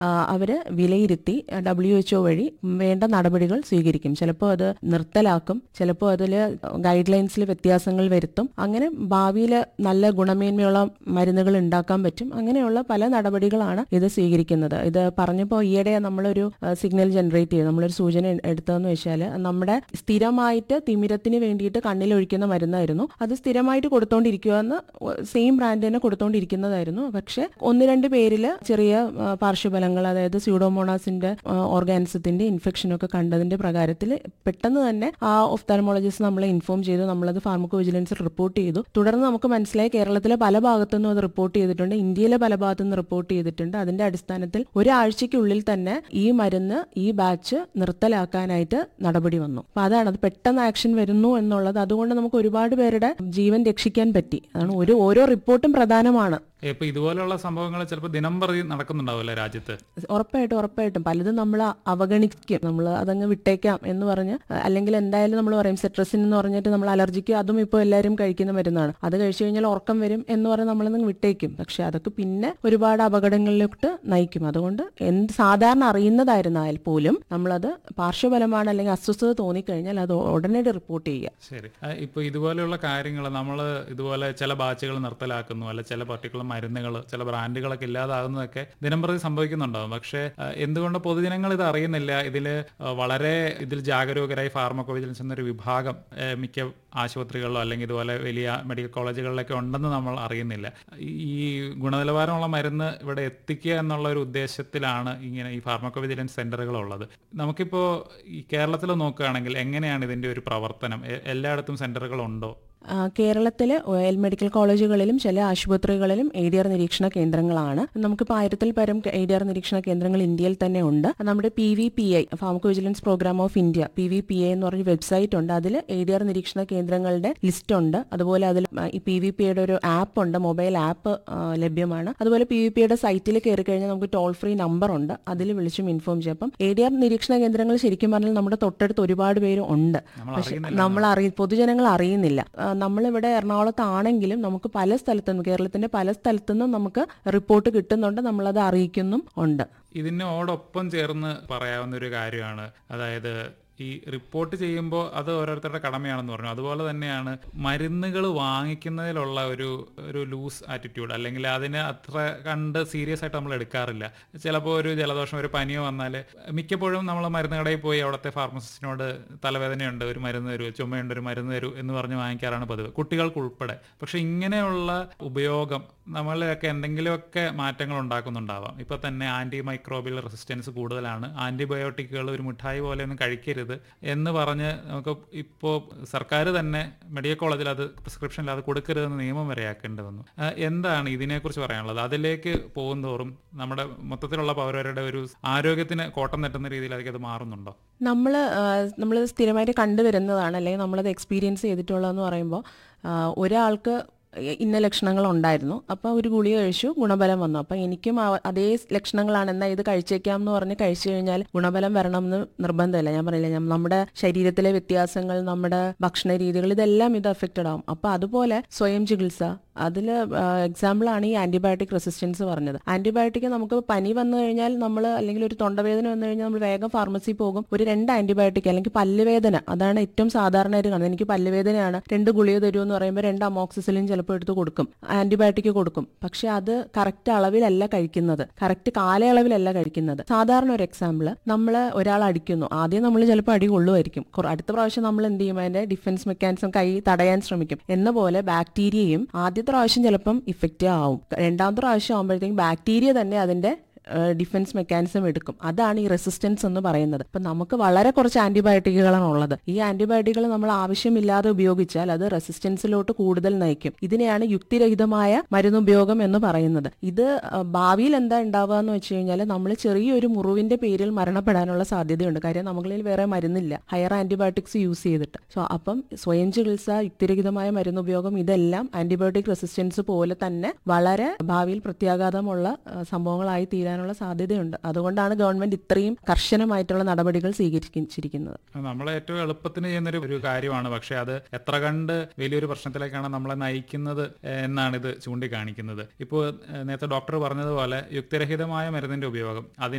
അവർ വിലയിരുത്തി W H O വഴി വേണ്ട നടപടികൾ സ്വീകരിക്കും ചിലപ്പോൾ അത് നിർത്തലാക്കും ചിലപ്പോൾ അതിൽ ഗൈഡ് ലൈൻസിൽ വ്യത്യാസങ്ങൾ വരുത്തും അങ്ങനെ ഭാവിയിൽ നല്ല ഗുണമേന്മയുള്ള മരുന്നുകൾ ഉണ്ടാക്കാൻ പറ്റും അങ്ങനെയുള്ള പല നടപടികളാണ് ഇത് സ്വീകരിക്കുന്നത് ഇത് പറഞ്ഞപ്പോൾ ഈയിടെ നമ്മളൊരു സിഗ്നൽ ജനറേറ്റ് ചെയ്തു നമ്മളൊരു സൂചന എ- എടുത്തതെന്ന് വെച്ചാൽ നമ്മുടെ സ്ഥിരമായിട്ട് തിമിരത്തിന് വേണ്ടിയിട്ട് കണ്ണിൽ ഒഴിക്കുന്ന മരുന്നായിരുന്നു അത് സ്ഥിരമായിട്ട് കൊടുത്തോണ്ടിരിക്കുമെന്ന് സെയിം ബ്രാൻഡ് തന്നെ കൊടുത്തോണ്ടിരിക്കുന്നതായിരുന്നു പക്ഷെ ഒന്ന് രണ്ട് പേരിൽ ചെറിയ ആ, പാർശ്വഫലങ്ങൾ അതായത് സ്യൂഡോമോണാസിന്റെ ഓർഗാനിസത്തിന്റെ ഇൻഫെക്ഷനൊക്കെ കണ്ടതിന്റെ പ്രകാരത്തിൽ പെട്ടെന്ന് തന്നെ ആ ഒഫ്താൽമോളജിസ്റ്റ് നമ്മളെ ഇൻഫോം ചെയ്തു നമ്മളത് ഫാർമക്കോ വിജിലൻസിൽ റിപ്പോർട്ട് ചെയ്തു തുടർന്ന് നമുക്ക് മനസ്സിലായി കേരളത്തിലെ പല ഭാഗത്തുനിന്നും അത് റിപ്പോർട്ട് ചെയ്തിട്ടുണ്ട് ഇന്ത്യയിലെ പല ഭാഗത്തുനിന്നും റിപ്പോർട്ട് ചെയ്തിട്ടുണ്ട് അതിന്റെ അടിസ്ഥാനത്തിൽ ഒരാഴ്ചയ്ക്കുള്ളിൽ തന്നെ ഈ മരുന്ന് ഈ ബാച്ച് നിർത്തലാക്കാനായിട്ട് നടപടി വന്നു അപ്പൊ അതാണ് അത് പെട്ടെന്ന് ആക്ഷൻ വരുന്നു എന്നുള്ളത് അതുകൊണ്ട് നമുക്ക് ഒരുപാട് പേരുടെ ജീവൻ രക്ഷിക്കാൻ പറ്റി അതാണ് ഒരു ഓരോ റിപ്പോർട്ടും പ്രധാനമാണ് ഇപ്പൊ ഇതുപോലെയുള്ള സംഭവങ്ങൾ ചിലപ്പോൾ ദിനം പ്രതി നടക്കുന്നുണ്ടാവില്ല രാജ്യത്ത് ഉറപ്പായിട്ടും ഉറപ്പായിട്ടും പലതും നമ്മൾ അവഗണിക്കും നമ്മൾ അതങ്ങ് വിട്ടേക്കാം എന്ന് പറഞ്ഞ് അല്ലെങ്കിൽ എന്തായാലും നമ്മൾ പറയും സെട്രസിൻ എന്ന് പറഞ്ഞിട്ട് നമ്മൾ അലർജിക്ക് അതും ഇപ്പോൾ എല്ലാവരും കഴിക്കുന്ന മരുന്നാണ് അത് കഴിച്ചു കഴിഞ്ഞാൽ ഉറക്കം വരും എന്ന് പറഞ്ഞ് നമ്മളങ്ങ് വിട്ടേക്കും പക്ഷെ അതൊക്കെ പിന്നെ ഒരുപാട് അപകടങ്ങളിലോട്ട് നയിക്കും അതുകൊണ്ട് എന്ത് സാധാരണ അറിയുന്നതായിരുന്നാൽ പോലും നമ്മളത് പാർശ്വഫലമാണ് അല്ലെങ്കിൽ അസ്വസ്ഥത തോന്നിക്കഴിഞ്ഞാൽ അത് ഉടനടി റിപ്പോർട്ട് ചെയ്യുക ശരി ആ, ഇപ്പൊ ഇതുപോലെയുള്ള കാര്യങ്ങൾ നമ്മൾ ഇതുപോലെ ചില ബാച്ചുകൾ നിർത്തലാക്കുന്നു അല്ല ചില പർട്ടിക്കുലർ മരുന്നുകൾ ചില ബ്രാൻഡുകളൊക്കെ ഇല്ലാതാകുന്നതൊക്കെ ദിനംപ്രതി സംഭവിക്കുന്നുണ്ടാവും പക്ഷേ ആ, എന്തുകൊണ്ട് പൊതുജനങ്ങൾ ഇത് അറിയുന്നില്ല ഇതിൽ വളരെ ഇതിൽ ജാഗരൂകരായി ഫാർമക്കോ വിജിലൻസ് എന്നൊരു വിഭാഗം ആ, മിക്ക ആശുപത്രികളിലോ അല്ലെങ്കിൽ ഇതുപോലെ വലിയ മെഡിക്കൽ കോളേജുകളിലൊക്കെ ഉണ്ടെന്ന് നമ്മൾ അറിയുന്നില്ല ഈ ഗുണനിലവാരമുള്ള മരുന്ന് ഇവിടെ എത്തിക്കുക എന്നുള്ള ഒരു ഉദ്ദേശത്തിലാണ് ഇങ്ങനെ ഈ ഫാർമക്കോ വിജിലൻസ് സെന്ററുകൾ ഉള്ളത് നമുക്കിപ്പോൾ ഈ കേരളത്തിൽ നോക്കുകയാണെങ്കിൽ എങ്ങനെയാണ് ഇതിന്റെ ഒരു പ്രവർത്തനം എ- എല്ലായിടത്തും സെന്ററുകൾ ഉണ്ടോ ആ, കേരളത്തിലെ ഓയിൽ മെഡിക്കൽ കോളേജുകളിലും ചില ആശുപത്രികളിലും എ ഡി ആർ നിരീക്ഷണ കേന്ദ്രങ്ങളാണ് നമുക്കിപ്പോൾ ആയിരത്തിൽ പരം എ ഡി ആർ നിരീക്ഷണ കേന്ദ്രങ്ങൾ ഇന്ത്യയിൽ തന്നെ ഉണ്ട് നമ്മുടെ P V P I pharmacovigilance programme of India P V P I എന്ന് പറഞ്ഞ വെബ്സൈറ്റ് ഉണ്ട് അതിൽ എ ഡി ആർ നിരീക്ഷണ കേന്ദ്രങ്ങളുടെ ലിസ്റ്റ് ഉണ്ട് അതുപോലെ അതിൽ ആ, ഈ പി വി പി ഐയുടെ ഒരു ആപ്പ് ഉണ്ട് മൊബൈൽ ആപ്പ് ലഭ്യമാണ് അതുപോലെ പി വി പി ഐയുടെ സൈറ്റിൽ കയറി കഴിഞ്ഞാൽ നമുക്ക് ടോൾ ഫ്രീ നമ്പർ ഉണ്ട് അതിൽ വിളിച്ചും ഇൻഫോം ചെയ്യാം അപ്പം എ ഡി ആർ നിരീക്ഷണ കേന്ദ്രങ്ങൾ ശരിക്കും പറഞ്ഞാൽ നമ്മുടെ തൊട്ടടുത്ത് ഒരുപാട് പേര് ഉണ്ട് നമ്മൾ പക്ഷെ അറിയുന്നില്ല നമ്മൾ അറിയ പൊതുജനങ്ങൾ അറിയുന്നില്ല ആ, നമ്മളിവിടെ എറണാകുളത്താണെങ്കിലും നമുക്ക് പല സ്ഥലത്തുനിന്നും കേരളത്തിന്റെ പല സ്ഥലത്തുനിന്നും നമുക്ക് റിപ്പോർട്ട് കിട്ടുന്നുണ്ട് നമ്മളത് അറിയിക്കുന്നും ഉണ്ട് ഇതിനോടൊപ്പം ചേർന്ന് പറയാവുന്ന ഒരു കാര്യമാണ് അതായത് ഈ റിപ്പോർട്ട് ചെയ്യുമ്പോൾ അത് ഓരോരുത്തരുടെ കടമയാണെന്ന് പറഞ്ഞു അതുപോലെ തന്നെയാണ് മരുന്നുകൾ വാങ്ങിക്കുന്നതിലുള്ള ഒരു ഒരു ലൂസ് ആറ്റിറ്റ്യൂഡ് അല്ലെങ്കിൽ അതിനെ അത്ര കണ്ട് സീരിയസ് ആയിട്ട് നമ്മൾ എടുക്കാറില്ല ചിലപ്പോൾ ഒരു ജലദോഷം ഒരു പനിയോ വന്നാൽ മിക്കപ്പോഴും നമ്മൾ മരുന്ന് കടയിൽ പോയി അവിടുത്തെ ഫാർമസിസ്റ്റിനോട് തലവേദനയുണ്ട് ഒരു മരുന്ന് തരൂ ചുമയുണ്ട് ഒരു മരുന്ന് തരൂ എന്ന് പറഞ്ഞ് വാങ്ങിക്കാറാണ് പതിവ് കുട്ടികൾക്ക് ഉൾപ്പെടെ പക്ഷെ ഇങ്ങനെയുള്ള ഉപയോഗം നമ്മളെയൊക്കെ എന്തെങ്കിലുമൊക്കെ മാറ്റങ്ങൾ ഉണ്ടാക്കുന്നുണ്ടാവാം ഇപ്പൊ തന്നെ ആന്റി മൈക്രോബിയൽ റെസിസ്റ്റൻസ് കൂടുതലാണ് ആന്റിബയോട്ടിക്കുകൾ ഒരു മിഠായി പോലെ ഒന്നും കഴിക്കരുത് എന്ന് പറഞ്ഞ് നമുക്ക് ഇപ്പോൾ സർക്കാർ തന്നെ മെഡിക്കൽ കോളേജിൽ അത് പ്രിസ്ക്രിപ്ഷനിൽ അത് കൊടുക്കരുതെന്ന് നിയമം വരെ ആക്കേണ്ടി വന്നു ആ, എന്താണ് ഇതിനെക്കുറിച്ച് പറയാനുള്ളത് അതിലേക്ക് പോകുന്തോറും നമ്മുടെ മൊത്തത്തിലുള്ള പൗരരുടെ ഒരു ആരോഗ്യത്തിന് കോട്ടം തട്ടുന്ന രീതിയിലേക്ക് അത് മാറുന്നുണ്ടോ നമ്മൾ നമ്മൾ സ്ഥിരമായിട്ട് കണ്ടുവരുന്നതാണ് അല്ലെങ്കിൽ നമ്മളത് എക്സ്പീരിയൻസ് ചെയ്തിട്ടുള്ളതെന്ന് പറയുമ്പോൾ ആ, ഒരാൾക്ക് ഇന്ന ലക്ഷണങ്ങൾ ഉണ്ടായിരുന്നു അപ്പോൾ ഒരു ഗുളിക കഴിച്ചു ഗുണഫലം വന്നു അപ്പോൾ എനിക്കും ആ- അതേ ലക്ഷണങ്ങളാണ് എന്നാൽ ഇത് കഴിച്ചേക്കാം എന്ന് പറഞ്ഞ് കഴിച്ചു കഴിഞ്ഞാൽ ഗുണഫലം വരണം എന്ന് നിർബന്ധമില്ല ഞാൻ പറയില്ല ഞാൻ നമ്മുടെ ശരീരത്തിലെ വ്യത്യാസങ്ങൾ നമ്മുടെ ഭക്ഷണ രീതികൾ ഇതെല്ലാം ഇത് അഫക്റ്റഡ് ആവും അപ്പോൾ അതുപോലെ സ്വയം ചികിത്സ അതിൽ എക്സാമ്പിളാണ് ഈ ആന്റിബയോട്ടിക് റെസിസ്റ്റൻസ് പറഞ്ഞത് ആന്റിബയോട്ടിക് നമുക്ക് പനി വന്നു കഴിഞ്ഞാൽ നമ്മൾ അല്ലെങ്കിൽ ഒരു തൊണ്ടവേദന വന്നു കഴിഞ്ഞാൽ നമ്മൾ വേഗം ഫാർമസി പോകും ഒരു രണ്ട് ആന്റിബയോട്ടിക് അല്ലെങ്കിൽ പല്ലുവേദന അതാണ് ഏറ്റവും സാധാരണയായിട്ട് കാണുന്നത് എനിക്ക് പല്ലുവേദനയാണ് രണ്ട് ഗുളിക തരൂ എന്ന് പറയുമ്പോൾ രണ്ട് അമോക്സിസിലിൻ ചിലപ്പോൾ എടുത്ത് കൊടുക്കും ആന്റിബയോട്ടിക് കൊടുക്കും പക്ഷെ അത് കറക്റ്റ് അളവിലല്ല കഴിക്കുന്നത് കറക്റ്റ് കാലയളവിലല്ല കഴിക്കുന്നത് സാധാരണ ഒരു എക്സാമ്പിൾ നമ്മൾ ഒരാൾ അടിക്കുന്നു ആദ്യം നമ്മൾ ചിലപ്പോൾ അടി കൊള്ളുമായിരിക്കും കുറ- അടുത്ത പ്രാവശ്യം നമ്മൾ എന്ത് ചെയ്യും അതിന്റെ ഡിഫൻസ് മെക്കാനിസം കൈ തടയാൻ ശ്രമിക്കും എന്ന പോലെ ബാക്ടീരിയയും ആദ്യത്തെ പ്രാവശ്യം ചിലപ്പം ഇഫക്റ്റീവ് ആവും രണ്ടാമത്തെ പ്രാവശ്യം ആകുമ്പോഴത്തേക്കും ബാക്ടീരിയ തന്നെ അതിന്റെ ഡിഫൻസ് മെക്കാനിസം എടുക്കും അതാണ് ഈ റെസിസ്റ്റൻസ് എന്ന് പറയുന്നത് ഇപ്പം നമുക്ക് വളരെ കുറച്ച് ആന്റിബയോട്ടിക്കുകളാണ് ഉള്ളത് ഈ ആന്റിബയോട്ടിക്കുകൾ നമ്മൾ ആവശ്യമില്ലാതെ ഉപയോഗിച്ചാൽ അത് റെസിസ്റ്റൻസിലോട്ട് കൂടുതൽ നയിക്കും ഇതിനെയാണ് യുക്തിരഹിതമായ മരുന്നുപയോഗം എന്ന് പറയുന്നത് ഇത് ആ, ഭാവിയിൽ എന്താ ഉണ്ടാവുക എന്ന് വെച്ച് കഴിഞ്ഞാൽ നമ്മൾ ചെറിയൊരു മുറിവിന്റെ പേരിൽ മരണപ്പെടാനുള്ള സാധ്യതയുണ്ട് കാര്യം നമ്മളിൽ വേറെ മരുന്നില്ല ഹയർ ആന്റിബയോട്ടിക്സ് യൂസ് ചെയ്തിട്ട് സോ അപ്പം സ്വയം ചികിത്സ യുക്തിരഹിതമായ മരുന്നുപയോഗം ഇതെല്ലാം ആന്റിബയോട്ടിക് റെസിസ്റ്റൻസ് പോലെ തന്നെ വളരെ ഭാവിയിൽ പ്രത്യാഘാതമുള്ള ആ, സംഭവങ്ങളായി തീരാനുള്ള വരാനുള്ള സാധ്യതയുണ്ട് അതുകൊണ്ടാണ് ഗവൺമെന്റ് ഇത്രയും കർശനമായിട്ടുള്ള നടപടികൾ സ്വീകരിച്ചിരിക്കുന്നത് നമ്മൾ ഏറ്റവും എളുപ്പത്തിന് ചെയ്യുന്നൊരു ഒരു കാര്യമാണ് പക്ഷെ അത് എത്ര കണ്ട് വലിയൊരു പ്രശ്നത്തിലേക്കാണ് നമ്മളെ നയിക്കുന്നത് ഏഹ്, എന്നാണ് ഇത് ചൂണ്ടിക്കാണിക്കുന്നത് ഇപ്പോൾ ഏഹ്, നേരത്തെ ഡോക്ടർ പറഞ്ഞതുപോലെ യുക്തിരഹിതമായ മരുന്നിന്റെ ഉപയോഗം അതിന്